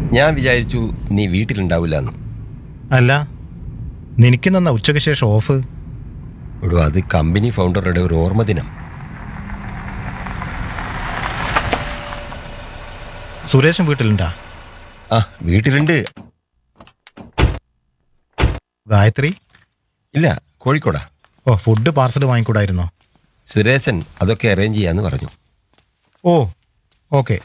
ഞാൻ വിചാരിച്ചു നീ വീട്ടിലുണ്ടാവില്ല എന്ന് അല്ല നിനക്ക് നന്ന ഉച്ചയ്ക്ക് ശേഷം ഓഫ് എടോ അത് കമ്പനി ഫൗണ്ടറുടെ ഒരു ഓർമ്മ ദിനം സുരേഷൻ വീട്ടിലുണ്ടാ ആ വീട്ടിലുണ്ട് ഗായത്രി ഇല്ല കോഴിക്കോടാ ഓ ഫുഡ് പാർസൽ വാങ്ങിക്കൂടായിരുന്നോ സുരേശൻ അതൊക്കെ അറേഞ്ച് ചെയ്യാന്ന് പറഞ്ഞു ഓ ഓക്കെ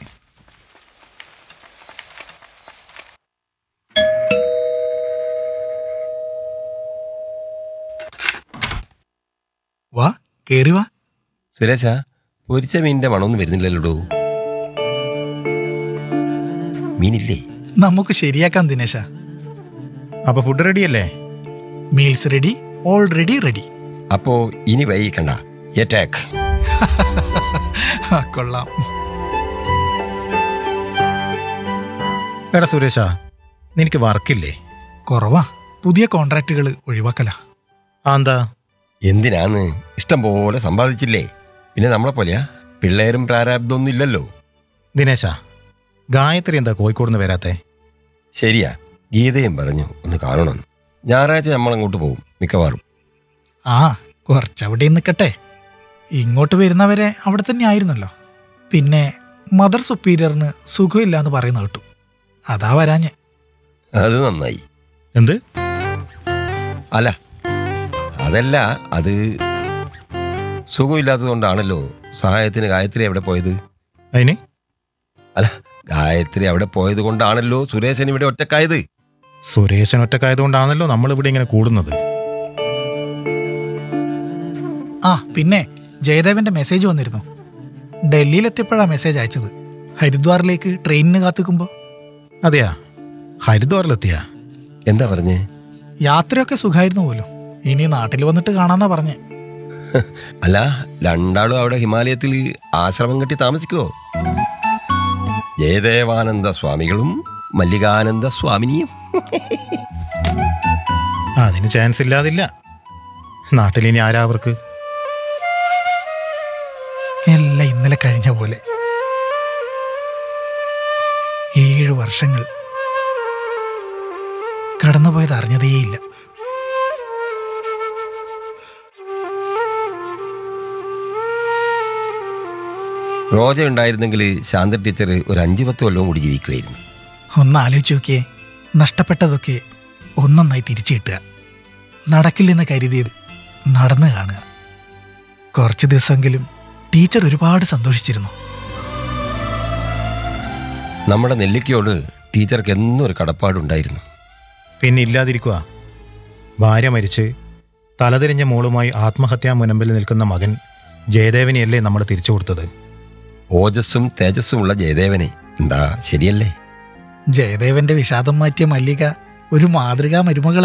വാ കേറി വാ സുരേശ പൊരിച്ച മീനിന്റെ മണമൊന്നും വരുന്നില്ലല്ലോടോ മീനില്ലേ നമുക്ക് ശരിയാക്കാം ദിനേശ അപ്പൊ ഫുഡ് റെഡിയല്ലേ മീൽസ് റെഡി ഓൾറെഡി റെഡി അപ്പോ ഇനി വൈകിക്കണ്ട എറ്റാക്ക് കൊള്ളാം എടാ സുരേഷ നിനക്ക് വർക്കില്ലേ കുറവാ പുതിയ കോൺട്രാക്റ്റുകൾ ഒഴിവാക്കല ആ എന്താ എന്തിനാന്ന് ഇഷ്ടം പോലെ സമ്പാദിച്ചില്ലേ പിന്നെ നമ്മളെ പോലെയാ പിള്ളേരും പ്രാരാബ്ദമൊന്നും ഇല്ലല്ലോ ദിനേശ ഗായത്രി എന്താ കോഴിക്കോട് നിന്ന് വരാത്തെ ശരിയാ ഗീതയും പറഞ്ഞു ഒന്ന് കാണണം ഞായറാഴ്ച നമ്മളങ്ങോട്ട് പോകും മിക്കവാറും ആ കുറച്ചവിടെ നിൽക്കട്ടെ ഇങ്ങോട്ട് വരുന്നവരെ അവിടെ തന്നെ ആയിരുന്നല്ലോ പിന്നെ മദർ സുപ്പീരിയറിന് സുഖമില്ല എന്ന് പറയുന്ന കേട്ടു അതാ വരാഞ്ഞെ അത് നന്നായി എന്ത് അല്ല അതല്ല അത് സുഖമില്ലാത്തതുകൊണ്ടാണല്ലോ സഹായത്തിന് ഗായത്രി അവിടെ പോയത് അതിന് അല്ല ഗായത്രി അവിടെ പോയത് കൊണ്ടാണല്ലോ സുരേശൻ ഇവിടെ ഒറ്റക്കായത് സുരേഷൻ ഒറ്റക്കായതുകൊണ്ടാണല്ലോ നമ്മൾ ഇവിടെ ഇങ്ങനെ കൂടുന്നത് ആ പിന്നെ ജയദേവന്റെ മെസ്സേജ് വന്നിരുന്നു ഡൽഹിയിലെത്തിയപ്പോഴാ മെസ്സേജ് അയച്ചത് ഹരിദ്വാറിലേക്ക് ട്രെയിനിന് കാത്തുക്കുമ്പോൾ അതെയാ ഹരിദ്വാറിലെത്തിയാ എന്താ പറഞ്ഞേ യാത്രയൊക്കെ സുഖമായിരുന്നു പോലും ഇനി നാട്ടിൽ വന്നിട്ട് കാണാന്നാ പറഞ്ഞേ അല്ല രണ്ടാളും അവിടെ ഹിമാലയത്തിൽ ആശ്രമം കെട്ടി താമസിക്കുവോ ജയദേവാനന്ദ സ്വാമികളും മല്ലികാനന്ദ സ്വാമിനിയും അതിന് ചാൻസ് ഇല്ലാതില്ല നാട്ടിലിനി ആരാ അവർക്ക് എല്ലാം ഇന്നലെ കഴിഞ്ഞ പോലെ ഏഴ് വർഷങ്ങൾ കടന്നുപോയത് അറിഞ്ഞതേയില്ല റോജ ഉണ്ടായിരുന്നെങ്കിൽ ശാന്ത ടീച്ചർ ഒരു അഞ്ചു പത്ത് കൊല്ലവും കൂടി ജീവിക്കുമായിരുന്നു ഒന്ന് ആലോചിച്ച് നോക്കിയേ നഷ്ടപ്പെട്ടതൊക്കെ ഒന്നൊന്നായി തിരിച്ചു കിട്ടുക നടക്കില്ലെന്ന് കരുതിയത് നടന്നു കാണുക കുറച്ച് ദിവസമെങ്കിലും ടീച്ചർ ഒരുപാട് സന്തോഷിച്ചിരുന്നു നമ്മുടെ നെല്ലിക്കയോട് ടീച്ചർക്ക് എന്നും ഒരു കടപ്പാടുണ്ടായിരുന്നു പിന്നെ ഇല്ലാതിരിക്കുക ഭാര്യ മരിച്ച് തലതിരിഞ്ഞ മോളുമായി ആത്മഹത്യാ മുനമ്പിൽ നിൽക്കുന്ന മകൻ ജയദേവനെയല്ലേ നമ്മൾ തിരിച്ചു കൊടുത്തത് ഓജസ്സും തേജസ്സുമുള്ള ജയദേവനെ എന്താ ശരിയല്ലേ ജയദേവന്റെ വിഷാദം മാറ്റിയ മല്ലിക ഒരു മാതൃകാ മരുമകൾ